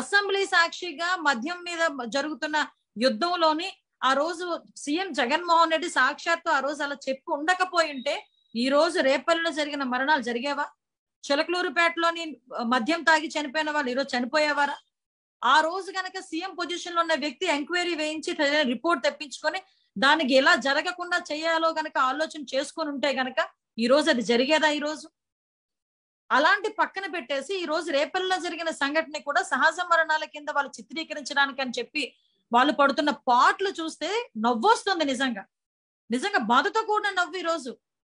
assembly సాక్షిగా మద్యం మీద జరుగుతున్న యుద్ధంలోని ఆ రోజు సీఎం జగన్మోహన్ రెడ్డి సాక్షాత్తు ఆ రోజు అలా చెప్పి ఉండకపోయి ఉంటే ఈ రోజు రేపల్లిలో జరిగిన మరణాలు జరిగేవా చిలకలూరుపేటలోని మద్యం తాగి చనిపోయిన వాళ్ళు ఈరోజు చనిపోయేవారా ఆ రోజు గనక సీఎం పొజిషన్ లో ఉన్న వ్యక్తి ఎంక్వైరీ వేయించి రిపోర్ట్ తెప్పించుకొని దానికి ఎలా జరగకుండా చేయాలో గనక ఆలోచన చేసుకొని ఉంటే గనక ఈ రోజు అది జరిగేదా ఈ రోజు అలాంటి పక్కన పెట్టేసి ఈ రోజు రేపల్లో జరిగిన సంఘటన కూడా సహజ మరణాల కింద వాళ్ళు చిత్రీకరించడానికి అని చెప్పి వాళ్ళు పడుతున్న పాటలు చూస్తే నవ్వొస్తుంది నిజంగా నిజంగా బాధతో కూడిన నవ్వు ఈ రోజు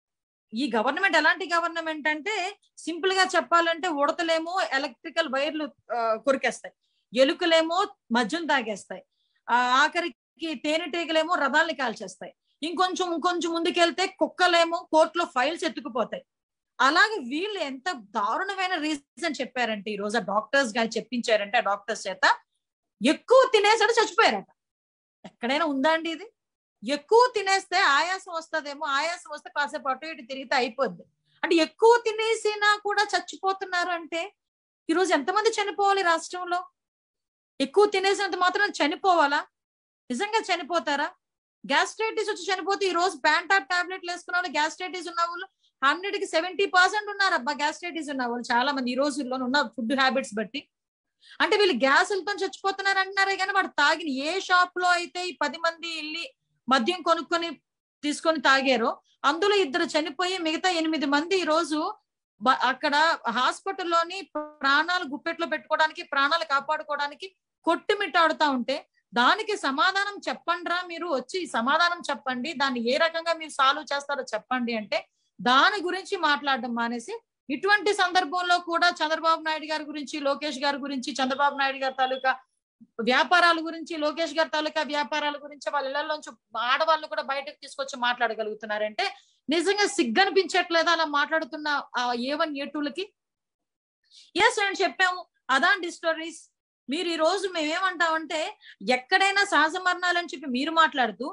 ఈ గవర్నమెంట్ ఎలాంటి గవర్నమెంట్ అంటే సింపుల్ గా చెప్పాలంటే ఉడతలేమో ఎలక్ట్రికల్ వైర్లు ఆ, కొరికేస్తాయి ఎలుకలేమో మద్యం తాగేస్తాయి ఆ ఆఖరికి తేనెటీగలేమో రథాల్ని కాల్చేస్తాయి ఇంకొంచెం ఇంకొంచెం ముందుకెళ్తే కుక్కలేమో కోర్టులో ఫైల్స్ ఎత్తుకుపోతాయి అలాగే వీళ్ళు ఎంత దారుణమైన రీజన్ చెప్పారంటే ఈ రోజు ఆ డాక్టర్స్ గారు చెప్పించారంటే ఆ డాక్టర్స్ చేత ఎక్కువ తినేసాడు చచ్చిపోయారట ఎక్కడైనా ఉందా అండి ఇది ఎక్కువ తినేస్తే ఆయాసం వస్తదేమో ఆయాసం వస్తే కాసేపు అటు ఇటు తిరిగితే అయిపోద్ది అంటే ఎక్కువ తినేసినా కూడా చచ్చిపోతున్నారు అంటే ఈరోజు ఎంతమంది చనిపోవాలి రాష్ట్రంలో ఎక్కువ తినేసినంత మాత్రం చనిపోవాలా నిజంగా చనిపోతారా గ్యాస్ట్రైటిస్ వచ్చి చనిపోతే ఈ రోజు ప్యాంటాప్ టాబ్లెట్లు వేసుకున్న వాళ్ళు గ్యాస్ట్రైటిస్ ఉన్న వాళ్ళు హండ్రెడ్ కి సెవెంటీ పర్సెంట్ ఉన్నారు అబ్బా గ్యాస్ట్రైటిస్ ఉన్న వాళ్ళు చాలా మంది ఈ రోజుల్లో ఉన్న ఫుడ్ హ్యాబిట్స్ బట్టి అంటే వీళ్ళు గ్యాసులతో చచ్చిపోతున్నారు అంటున్నారే కానీ వాడు తాగిన ఏ షాప్ లో అయితే ఈ పది మంది వెళ్ళి మద్యం కొనుక్కొని తీసుకొని తాగారో అందులో ఇద్దరు చనిపోయి మిగతా ఎనిమిది మంది ఈ రోజు బ- అక్కడ హాస్పిటల్లోని ప్రాణాలు గుప్పెట్లో పెట్టుకోవడానికి ప్రాణాలు కాపాడుకోవడానికి కొట్టుమిట్టాడుతా ఉంటే దానికి సమాధానం చెప్పండిరా మీరు వచ్చి సమాధానం చెప్పండి దాన్ని ఏ రకంగా మీరు సాల్వ్ చేస్తారో చెప్పండి అంటే దాని గురించి మాట్లాడడం మానేసి ఇటువంటి సందర్భంలో కూడా చంద్రబాబు నాయుడు గారి గురించి లోకేష్ గారి గురించి చంద్రబాబు నాయుడు గారి తాలూకా వ్యాపారాల గురించి లోకేష్ గారి తాలూకా వ్యాపారాల గురించి వాళ్ళ ఇళ్లలోంచి ఆడవాళ్ళు కూడా బయటకు తీసుకొచ్చి మాట్లాడగలుగుతున్నారంటే నిజంగా సిగ్గనిపించట్లేదా అలా మాట్లాడుతున్న ఆ ఏ వన్ ఏ టూలకి ఎస్ అని చెప్పాము అదాన్ డిస్టరీస్ మీరు ఈ రోజు మేమేమంటామంటే ఎక్కడైనా సహజ మరణాలని చెప్పి మీరు మాట్లాడుతూ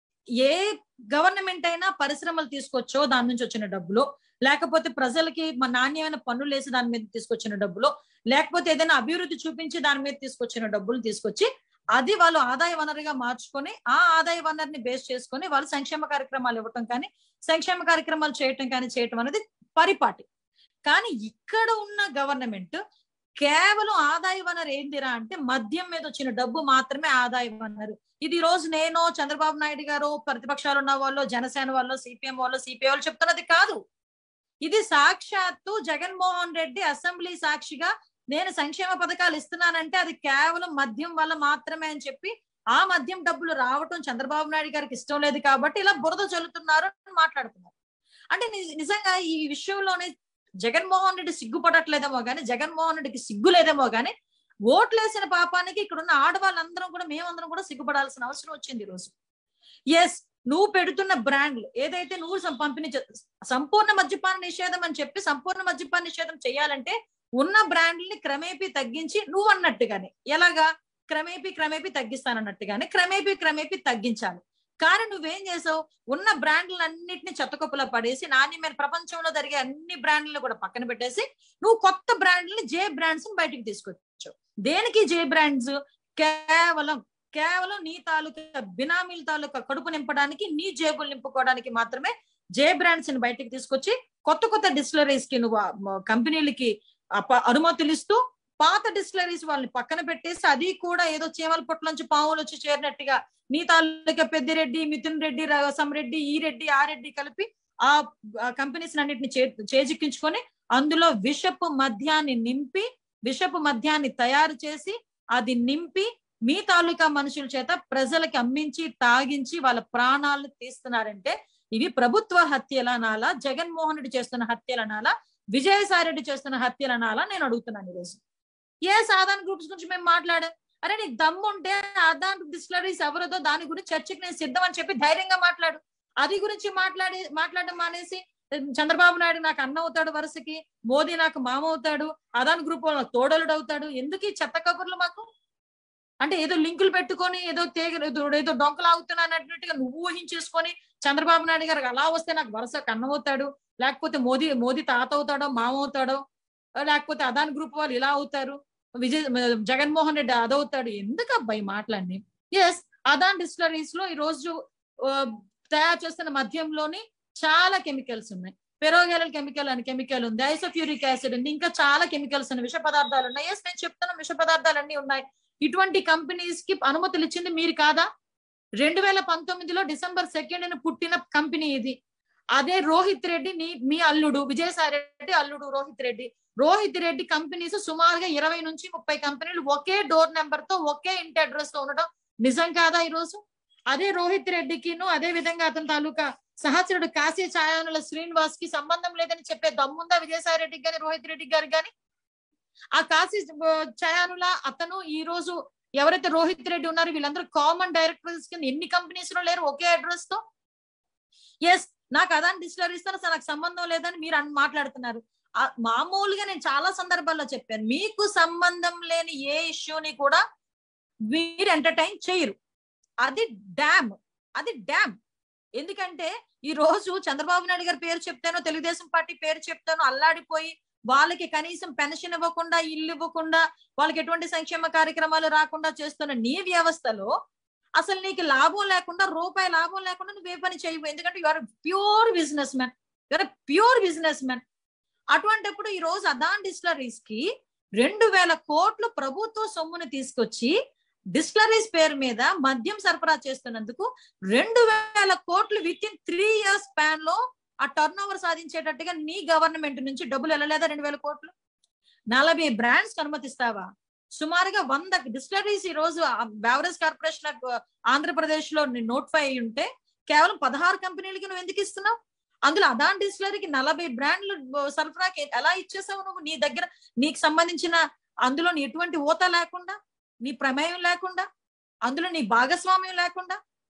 ఏ గవర్నమెంట్ అయినా పరిశ్రమలు తీసుకొచ్చో దాని నుంచి వచ్చిన డబ్బులు లేకపోతే ప్రజలకి మన నాణ్యమైన పన్నులు వేసి దాని మీద తీసుకొచ్చిన డబ్బులు లేకపోతే ఏదైనా అభివృద్ధి చూపించి దాని మీద తీసుకొచ్చిన డబ్బులు తీసుకొచ్చి అది వాళ్ళు ఆదాయ వనరుగా మార్చుకొని ఆ ఆదాయ వనరుని బేస్ చేసుకొని వాళ్ళు సంక్షేమ కార్యక్రమాలు ఇవ్వటం కానీ సంక్షేమ కార్యక్రమాలు చేయటం కానీ చేయటం అనేది పరిపాటి కానీ ఇక్కడ ఉన్న గవర్నమెంట్ కేవలం ఆదాయ వనరు ఏందిరా అంటే మద్యం మీద వచ్చిన డబ్బు మాత్రమే ఆదాయ వనరు ఇది ఈ రోజు నేను చంద్రబాబు నాయుడు గారు ప్రతిపక్షాలు ఉన్న వాళ్ళు జనసేన వాళ్ళు సిపిఎం వాళ్ళు సిపిఐ వాళ్ళు చెప్తున్నది కాదు ఇది సాక్షాత్తు జగన్మోహన్ రెడ్డి అసెంబ్లీ సాక్షిగా నేను సంక్షేమ పథకాలు ఇస్తున్నానంటే అది కేవలం మద్యం వల్ల మాత్రమే అని చెప్పి ఆ మద్యం డబ్బులు రావటం చంద్రబాబు నాయుడు గారికి ఇష్టం లేదు కాబట్టి ఇలా బురద చల్లుతున్నారు అని మాట్లాడుతున్నారు అంటే ని- నిజంగా ఈ విషయంలోనే జగన్మోహన్ రెడ్డి సిగ్గుపడట్లేదేమో గానీ జగన్మోహన్ రెడ్డికి సిగ్గు లేదేమో గానీ ఓట్లేసిన పాపానికి ఇక్కడ ఉన్న ఆడవాళ్ళందరం కూడా మేమందరం కూడా సిగ్గుపడాల్సిన అవసరం వచ్చింది ఈ రోజు ఎస్ నువ్వు పెడుతున్న బ్రాండ్లు ఏదైతే నువ్వు సం- పంపిణీ చే- సంపూర్ణ మద్యపాన నిషేధం అని చెప్పి సంపూర్ణ మద్యపాన నిషేధం చేయాలంటే ఉన్న బ్రాండ్లని క్రమేపీ తగ్గించి నువ్వు అన్నట్టుగానే ఎలాగా క్రమేపీ క్రమేపీ తగ్గిస్తానన్నట్టుగానే క్రమేపీ క్రమేపీ తగ్గించాలి కానీ నువ్వేం చేసావు ఉన్న బ్రాండ్లన్నింటినీ చెత్తకొప్పులా పడేసి నాణ్యమైన ప్రపంచంలో జరిగే అన్ని బ్రాండ్లను కూడా పక్కన పెట్టేసి నువ్వు కొత్త బ్రాండ్లని జే బ్రాండ్స్ బయటికి తీసుకొచ్చావు దేనికి జే బ్రాండ్స్ కేవలం కేవలం నీ తాలూకా బినామీల తాలూకా కడుపు నింపడానికి నీ జేబులు నింపుకోవడానికి మాత్రమే జే బ్రాండ్స్ ని బయటికి తీసుకొచ్చి కొత్త కొత్త డిస్టిలరీస్ కి నువ్వు ఆ మ- కంపెనీలకి అప- అనుమతులు ఇస్తూ పాత డిస్టిలరీస్ వాళ్ళని పక్కన పెట్టేసి అది కూడా ఏదో చీమల పొట్ల నుంచి పావులు వచ్చి చేరినట్టుగా నీ తాలూకా పెద్దిరెడ్డి మిథున్ రెడ్డి రసం రెడ్డి ఈ రెడ్డి ఆ రెడ్డి కలిపి ఆ కంపెనీస్ అన్నిటిని చే చేజిక్కించుకొని అందులో విషపు మద్యాన్ని నింపి విషపు మద్యాన్ని తయారు చేసి అది నింపి మీ తాలూకా మనుషుల చేత ప్రజలకి అమ్మించి తాగించి వాళ్ళ ప్రాణాలను తీస్తున్నారంటే ఇవి ప్రభుత్వ హత్యలనాలా జగన్మోహన్ రెడ్డి చేస్తున్న హత్యలనాలా విజయసాయి రెడ్డి చేస్తున్న హత్యలనాలా నేను అడుగుతున్నాను ఈరోజు ఏ సాధారణ గ్రూప్స్ గురించి మేము మాట్లాడాం అరే నీకు దమ్ము ఉంటే అదాన్ డిస్టిలరీస్ ఎవరిదో దాని గురించి చర్చకి నేను సిద్ధం అని చెప్పి ధైర్యంగా మాట్లాడు అది గురించి మాట్లాడి మాట్లాడడం మానేసి చంద్రబాబు నాయుడు నాకు అన్న అవుతాడు వరుసకి మోదీ నాకు మామ అవుతాడు అదాన్ గ్రూప్ వాళ్ళ తోడలుడు అవుతాడు ఎందుకు ఈ చెత్త కబుర్లు మాకు అంటే ఏదో లింకులు పెట్టుకొని ఏదో తేగ ఏదో ఏదో డొంకలు ఆగుతున్నాను అన్నట్టుగా నువ్వు ఊహించేసుకొని చంద్రబాబు నాయుడు గారికి అలా వస్తే నాకు వరుస కన్నవుతాడు లేకపోతే మోదీ మోదీ తాత అవుతాడో మామ అవుతాడో లేకపోతే అదాన్ గ్రూప్ వాళ్ళు ఇలా అవుతారు విజయ్ జగన్మోహన్ రెడ్డి అదవుతాడు ఎందుకు అబ్బాయి మాటలన్నీ ఎస్ అదాన్ డిస్టిలరీస్ లో ఈ రోజు ఆ, తయారు చేస్తున్న మద్యంలోని చాలా కెమికల్స్ ఉన్నాయి పెరోగెరల్ కెమికల్ అని కెమికల్ ఉంది ఐసోఫ్యూరిక్ యాసిడ్ ఉంది ఇంకా చాలా కెమికల్స్ ఉన్నాయి విష పదార్థాలు ఉన్నాయి ఎస్ నేను చెప్తున్నా విష పదార్థాలు అన్ని ఉన్నాయి ఇటువంటి కంపెనీస్ కి అనుమతులు ఇచ్చింది మీరు కాదా రెండు వేల పంతొమ్మిదిలో డిసెంబర్ సెకండ్ పుట్టిన కంపెనీ ఇది అదే రోహిత్ రెడ్డి నీ మీ అల్లుడు విజయసాయి రెడ్డి అల్లుడు రోహిత్ రెడ్డి రోహిత్ రెడ్డి కంపెనీస్ సుమారుగా ఇరవై నుంచి ముప్పై కంపెనీలు ఒకే డోర్ నెంబర్ తో ఒకే ఇంటి అడ్రస్ తో ఉండడం నిజం కాదా ఈ రోజు అదే రోహిత్ రెడ్డికిను అదే విధంగా అతని తాలూకా సహచరుడు కాశీ ఛాయానుల శ్రీనివాస్ కి సంబంధం లేదని చెప్పే దమ్ముందా విజయసాయి రెడ్డికి గాని రోహిత్ రెడ్డి గారు గాని ఆ కాశీ ఛాయానుల అతను ఈ రోజు ఎవరైతే రోహిత్ రెడ్డి ఉన్నారో వీళ్ళందరూ కామన్ డైరెక్టర్స్ కింద ఎన్ని కంపెనీస్ లో లేరు ఒకే అడ్రస్ తో ఎస్ నాకు అదాని డిస్టిలరీస్ తో అసలు నాకు సంబంధం లేదని మీరు అన్ మాట్లాడుతున్నారు ఆ, మామూలుగా నేను చాలా సందర్భాల్లో చెప్పాను మీకు సంబంధం లేని ఏ ఇష్యూని కూడా మీరు ఎంటర్టైన్ చేయరు అది డ్యామ్ అది డ్యామ్ ఎందుకంటే ఈ రోజు చంద్రబాబు నాయుడు గారి పేరు చెప్తానో తెలుగుదేశం పార్టీ పేరు చెప్తానో అల్లాడిపోయి వాళ్ళకి కనీసం పెన్షన్ ఇవ్వకుండా ఇల్లు ఇవ్వకుండా వాళ్ళకి ఎటువంటి సంక్షేమ కార్యక్రమాలు రాకుండా చేస్తున్న నీ వ్యవస్థలో అసలు నీకు లాభం లేకుండా రూపాయి లాభం లేకుండా నువ్వు ఏ పని చేయవు ఎందుకంటే you are pure business man your pure business man అటువంటిప్పుడు ఈ రోజు అదాన్ డిస్టిలరీస్ కి రెండు వేల కోట్లు ప్రభుత్వ సొమ్ముని తీసుకొచ్చి డిస్టిలరీస్ పేరు మీద మద్యం సరఫరా చేస్తున్నందుకు రెండు వేల కోట్లు with in three years span లో ఆ టర్న్ ఓవర్ సాధించేటట్టుగా నీ గవర్నమెంట్ నుంచి డబ్బులు వెళ్ళలేదా రెండు వేల కోట్లు నలభై బ్రాండ్స్ అనుమతిస్తావా సుమారుగా వంద డిస్టిలరీస్ ఈ రోజు బెవరేజ్ కార్పొరేషన్ ఆఫ్ ఆంధ్రప్రదేశ్ లో నోటిఫై అయి ఉంటే కేవలం పదహారు కంపెనీలకి నువ్వు ఎందుకు ఇస్తున్నావు అందులో అదాన్ డిస్టిలరీకి నలభై బ్రాండ్లు సరఫరాకి ఎలా ఇచ్చేసావు నువ్వు నీ దగ్గర నీకు సంబంధించిన అందులో ఎటువంటి ఊత లేకుండా నీ ప్రమేయం లేకుండా అందులో నీ భాగస్వామ్యం లేకుండా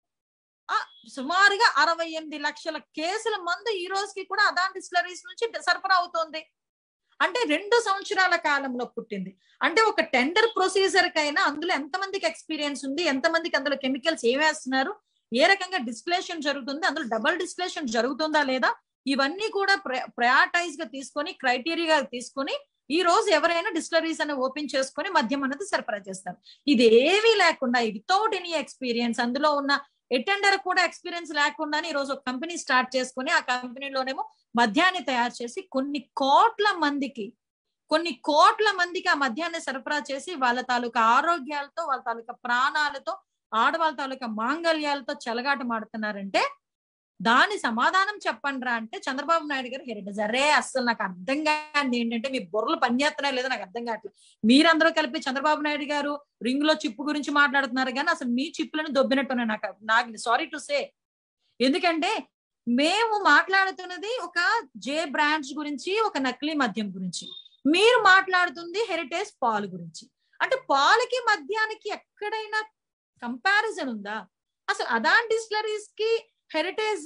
ఆ సుమారుగా అరవై ఎనిమిది లక్షల కేసుల మందు ఈ రోజుకి కూడా అదాన్ డిస్టిలరీస్ నుంచి సరఫరా అవుతోంది అంటే రెండు సంవత్సరాల కాలంలో పుట్టింది అంటే ఒక టెండర్ ప్రొసీజర్ కైనా అందులో ఎంతమందికి ఎక్స్పీరియన్స్ ఉంది ఎంతమందికి అందులో కెమికల్స్ ఏమేస్తున్నారు ఏ రకంగా డిస్ప్లేషన్ జరుగుతుంది అందులో డబల్ డిస్ప్లేషన్ జరుగుతుందా లేదా ఇవన్నీ కూడా ప్రయారిటైజ్ గా తీసుకొని క్రైటీరియా తీసుకొని ఈ రోజు ఎవరైనా డిస్టిలరీస్ అని ఓపెన్ చేసుకొని మద్యం అనేది సరఫరా చేస్తారు ఇది ఏమీ లేకుండా వితౌట్ ఎనీ ఎక్స్పీరియన్స్ అందులో ఉన్న ఎటెండర్ కూడా ఎక్స్పీరియన్స్ లేకుండానే ఈ రోజు ఒక కంపెనీ స్టార్ట్ చేసుకొని ఆ కంపెనీలోనేమో మద్యాన్ని తయారు చేసి కొన్ని కోట్ల మందికి కొన్ని కోట్ల మందికి ఆ మద్యాన్ని సరఫరా చేసి వాళ్ళ తాలూకా ఆరోగ్యాలతో వాళ్ళ తాలూకా ప్రాణాలతో ఆడవాళ్ళ తాలూకా మాంగళ్యాలతో చెలగాట మాడుతున్నారంటే దాని సమాధానం చెప్పండి రా అంటే చంద్రబాబు నాయుడు గారు హెరిటేజ్ అరే అస్సలు నాకు అర్థం కాదు ఏంటంటే మీ బుర్రలు పనిచేస్తున్నాయి లేదో నాకు అర్థం కావట్లేదు మీరందరూ కలిపి చంద్రబాబు నాయుడు గారు రింగ్ లో చిప్పు గురించి మాట్లాడుతున్నారు కానీ అసలు మీ చిప్పులను దొబ్బినట్టున్నాయి నాకు నాకు సారీ టు సే ఎందుకంటే మేము మాట్లాడుతున్నది ఒక జే బ్రాండ్స్ గురించి ఒక నకిలీ మద్యం గురించి మీరు మాట్లాడుతుంది హెరిటేజ్ పాలు గురించి అంటే పాలకి మద్యానికి ఎక్కడైనా కంపారిజన్ ఉందా అసలు అదాన్ డిస్టిలరీస్ కి హెరిటేజ్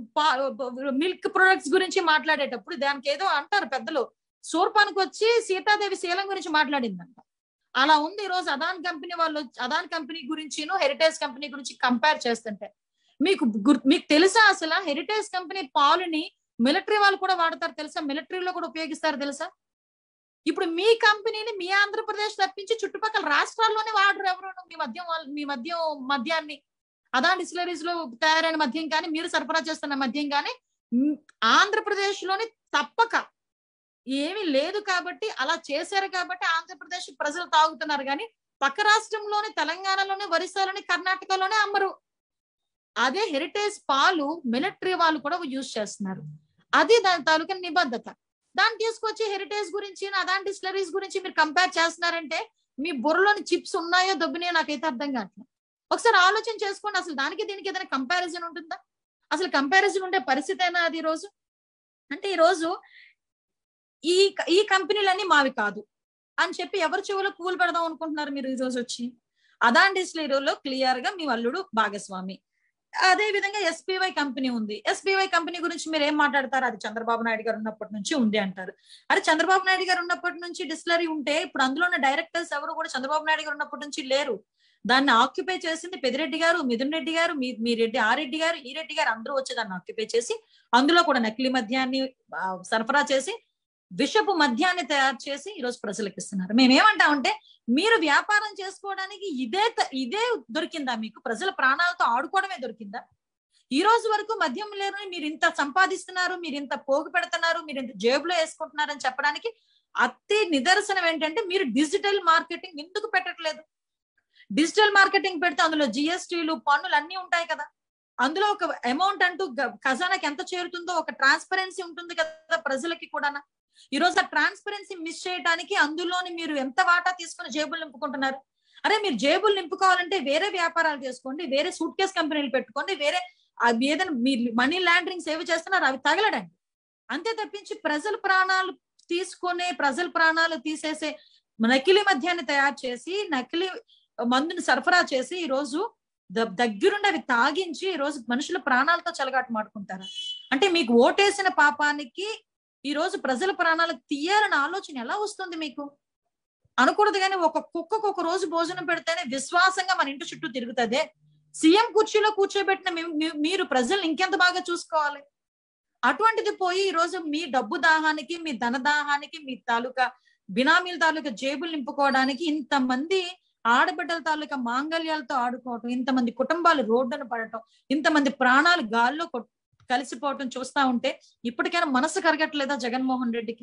మిల్క్ ప్రొడక్ట్స్ గురించి మాట్లాడేటప్పుడు దానికి ఏదో అంటారు పెద్దలు సూర్పానికి వచ్చి సీతాదేవి శీలం గురించి మాట్లాడిందంట అలా ఉంది ఈ రోజు అదాన్ కంపెనీ వాళ్ళు అదాన్ కంపెనీ గురించిను హెరిటేజ్ కంపెనీ గురించి కంపేర్ చేస్తుంటే మీకు మీకు తెలుసా అసలు హెరిటేజ్ కంపెనీ పాలుని మిలిటరీ వాళ్ళు కూడా వాడతారు తెలుసా మిలిటరీలో కూడా ఉపయోగిస్తారు తెలుసా ఇప్పుడు మీ కంపెనీని మీ ఆంధ్రప్రదేశ్ తప్పించి చుట్టుపక్కల రాష్ట్రాల్లోనే వాడరు ఎవరు మీ మద్యం వాళ్ళు మీ మద్యం మద్యాన్ని అదా డిస్టిలరీస్ లో తయారైన మద్యం కానీ మీరు సరఫరా చేస్తున్న మద్యం కానీ ఆంధ్రప్రదేశ్ లోని తప్పక ఏమీ లేదు కాబట్టి అలా చేశారు కాబట్టి ఆంధ్రప్రదేశ్ ప్రజలు తాగుతున్నారు కానీ పక్క రాష్ట్రంలోని తెలంగాణలోని ఒరిస్సాలోని కర్ణాటకలోనే అమ్మరు అదే హెరిటేజ్ పాలు మిలిటరీ వాళ్ళు కూడా యూజ్ చేస్తున్నారు అది దాని తాలూకా నిబద్ధత దాన్ని తీసుకొచ్చి హెరిటేజ్ గురించి అదాని డిస్టిలరీస్ గురించి మీరు కంపేర్ చేస్తున్నారంటే మీ బుర్రలోని చిప్స్ ఉన్నాయో దొబ్బినాయో నాకైతే అర్థం కావట్లేదు ఒకసారి ఆలోచన చేసుకోండి అసలు దానికి దీనికి ఏదైనా కంపారిజన్ ఉంటుందా అసలు కంపారిజన్ ఉండే పరిస్థితి అయినా అది ఈ రోజు అంటే ఈ రోజు ఈ ఈ కంపెనీలన్నీ మావి కాదు అని చెప్పి ఎవరి చెవులో పూలు పెడదాం అనుకుంటున్నారు మీరు ఈ రోజు వచ్చి అదాన్ డిస్టిలరీలో క్లియర్ గా మీ అల్లుడు భాగస్వామి అదే విధంగా ఎస్పీవై కంపెనీ ఉంది ఎస్పీవై కంపెనీ గురించి మీరు ఏం మాట్లాడతారు అది చంద్రబాబు నాయుడు గారు ఉన్నప్పటి నుంచి ఉంది అంటారు అరే చంద్రబాబు నాయుడు గారు ఉన్నప్పటి నుంచి డిస్టిలరీ ఉంటే ఇప్పుడు అందులో ఉన్న డైరెక్టర్స్ ఎవరు కూడా చంద్రబాబు నాయుడు గారు ఉన్నప్పటి నుంచి లేరు దాన్ని ఆక్యుపై చేసింది పెదిరెడ్డి గారు మిథున్ రెడ్డి గారు మీ మీ రెడ్డి ఆ రెడ్డి గారు ఈ రెడ్డి గారు అందరూ వచ్చి దాన్ని ఆక్యుపై చేసి అందులో కూడా నకిలీ మద్యాన్ని సరఫరా చేసి విషపు మద్యాన్ని తయారు చేసి ఈరోజు ప్రజలకు ఇస్తున్నారు మేమేమంటామంటే మీరు వ్యాపారం చేసుకోవడానికి ఇదే త- ఇదే దొరికిందా మీకు ప్రజల ప్రాణాలతో ఆడుకోవడమే దొరికిందా ఈ రోజు వరకు మద్యం లేరు మీరు ఇంత సంపాదిస్తున్నారు మీరు ఇంత పోగు పెడుతున్నారు మీరు ఇంత జేబులో వేసుకుంటున్నారు అని చెప్పడానికి అతి నిదర్శనం ఏంటంటే మీరు డిజిటల్ మార్కెటింగ్ ఎందుకు పెట్టట్లేదు డిజిటల్ మార్కెటింగ్ పెడితే అందులో జిఎస్టీలు పన్నులు అన్ని ఉంటాయి కదా అందులో ఒక అమౌంట్ అంటూ గ- ఖజానాకి ఎంత చేరుతుందో ఒక ట్రాన్స్పరెన్సీ ఉంటుంది కదా ప్రజలకి కూడా ఈ రోజు ఆ ట్రాన్స్పరెన్సీ మిస్ చేయడానికి అందులోని మీరు ఎంత వాటా తీసుకుని జేబులు నింపుకుంటున్నారు అరే మీరు జేబులు నింపుకోవాలంటే వేరే వ్యాపారాలు చేసుకోండి వేరే సూట్ కేస్ కంపెనీలు పెట్టుకోండి వేరే అవి ఏదైనా మీరు మనీ లాండరింగ్ సేవ్ చేస్తున్నారు అవి తగలడండి అంతే తప్పించి ప్రజల ప్రాణాలు తీసుకునే ప్రజల ప్రాణాలు తీసేసే నకిలీ మద్యాన్ని తయారు చేసి నకిలీ మందుని సరఫరా చేసి ఈ రోజు ద- దగ్గరుండి అవి తాగించి ఈ రోజు మనుషుల ప్రాణాలతో చెలగాటు మాడుకుంటారా అంటే మీకు ఓటేసిన పాపానికి ఈ రోజు ప్రజల ప్రాణాలు తీయాలని ఆలోచన ఎలా వస్తుంది మీకు అనకూడదు కానీ ఒక కుక్కకు ఒక రోజు భోజనం పెడితేనే విశ్వాసంగా మన ఇంటి చుట్టూ తిరుగుతుంది సీఎం కుర్చీలో కూర్చోబెట్టిన మీ- మీ- మీరు ప్రజల్ని ఇంకెంత బాగా చూసుకోవాలి అటువంటిది పోయి ఈ రోజు మీ డబ్బు దాహానికి మీ ధన దాహానికి మీ తాలూకా బినామీల తాలూకా జేబులు నింపుకోవడానికి ఇంతమంది ఆడబిడ్డల తాలూకా మాంగళ్యాలతో ఆడుకోవటం ఇంతమంది కుటుంబాలు రోడ్డున పడటం ఇంతమంది ప్రాణాలు గాల్లో కొట్- కలిసిపోవటం చూస్తా ఉంటే ఇప్పటికైనా మనసు కరగట్లేదా జగన్మోహన్ రెడ్డికి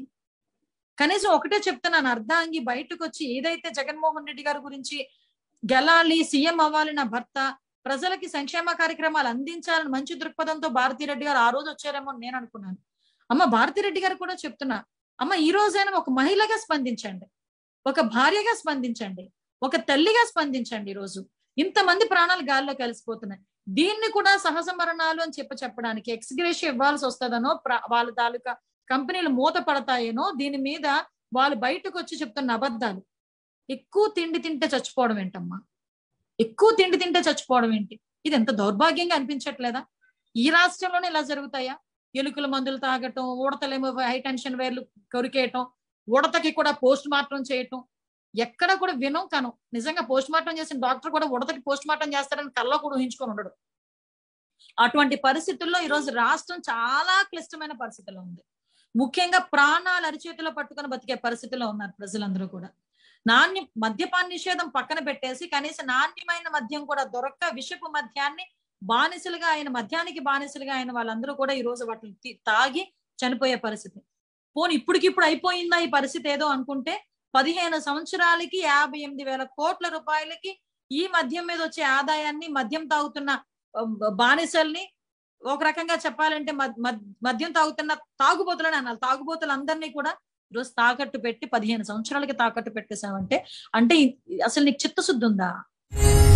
కనీసం ఒకటే చెప్తున్నాను అర్ధాంగి బయటకు వచ్చి ఏదైతే జగన్మోహన్ రెడ్డి గారి గురించి గెలాలి సీఎం అవ్వాలి నా భర్త ప్రజలకి సంక్షేమ కార్యక్రమాలు అందించాలని మంచి దృక్పథంతో భారతిరెడ్డి గారు ఆ రోజు వచ్చారేమో అని నేను అనుకున్నాను అమ్మ భారతిరెడ్డి గారు కూడా చెప్తున్నా అమ్మ ఈ రోజైనా ఒక మహిళగా స్పందించండి ఒక భార్యగా స్పందించండి ఒక తల్లిగా స్పందించండి ఈ రోజు ఇంతమంది ప్రాణాలు గాల్లో కలిసిపోతున్నాయి దీన్ని కూడా సహజ మరణాలు అని చెప్పి చెప్పడానికి ఎక్స్గ్రేషియా ఇవ్వాల్సి వస్తుందనో ప్ర- వాళ్ళ తాలూకా కంపెనీలు మూత పడతాయేనో దీని మీద వాళ్ళు బయటకు వచ్చి చెప్తున్న అబద్ధాలు ఎక్కువ తిండి తింటే చచ్చిపోవడం ఏంటమ్మా ఎక్కువ తిండి తింటే చచ్చిపోవడం ఏంటి ఇది ఎంత దౌర్భాగ్యంగా అనిపించట్లేదా ఈ రాష్ట్రంలోనే ఇలా జరుగుతాయా ఎలుకల మందులు తాగటం ఉడతలేమో హై టెన్షన్ వేర్లు కొరికేయటం ఉడతకి కూడా పోస్ట్ మార్టం చేయటం ఎక్కడ కూడా వినం కనం నిజంగా పోస్ట్ మార్టం చేసిన డాక్టర్ కూడా ఉడతకి పోస్ట్ మార్టం చేస్తారని కల్లో కూడా ఊహించుకొని ఉండడు అటువంటి పరిస్థితుల్లో ఈ రోజు రాష్ట్రం చాలా క్లిష్టమైన పరిస్థితిలో ఉంది ముఖ్యంగా ప్రాణాలు అరిచేతిలో పట్టుకొని బతికే పరిస్థితిలో ఉన్నారు ప్రజలందరూ కూడా నాణ్య మద్యపాన నిషేధం పక్కన పెట్టేసి కనీసం నాణ్యమైన మద్యం కూడా దొరక్క విషపు మద్యాన్ని బానిసలుగా ఆయన మద్యానికి బానిసలుగా ఆయన వాళ్ళందరూ కూడా ఈ రోజు వాటిని తి- తాగి చనిపోయే పరిస్థితి పోనీ ఇప్పటికిప్పుడు అయిపోయిందా ఈ పరిస్థితి ఏదో అనుకుంటే పదిహేను సంవత్సరాలకి యాభై ఎనిమిది వేల కోట్ల రూపాయలకి ఈ మద్యం మీద వచ్చే ఆదాయాన్ని మద్యం తాగుతున్న ఆ, బానిసల్ని ఒక రకంగా చెప్పాలంటే మద్- మద్- మద్యం తాగుతున్న తాగుబోతులని అనాలి తాగుబోతులందరినీ కూడా ఈరోజు తాకట్టు పెట్టి పదిహేను సంవత్సరాలకి తాకట్టు పెట్టేశామంటే అంటే ఇ- అసలు నీకు చిత్తశుద్ధి ఉందా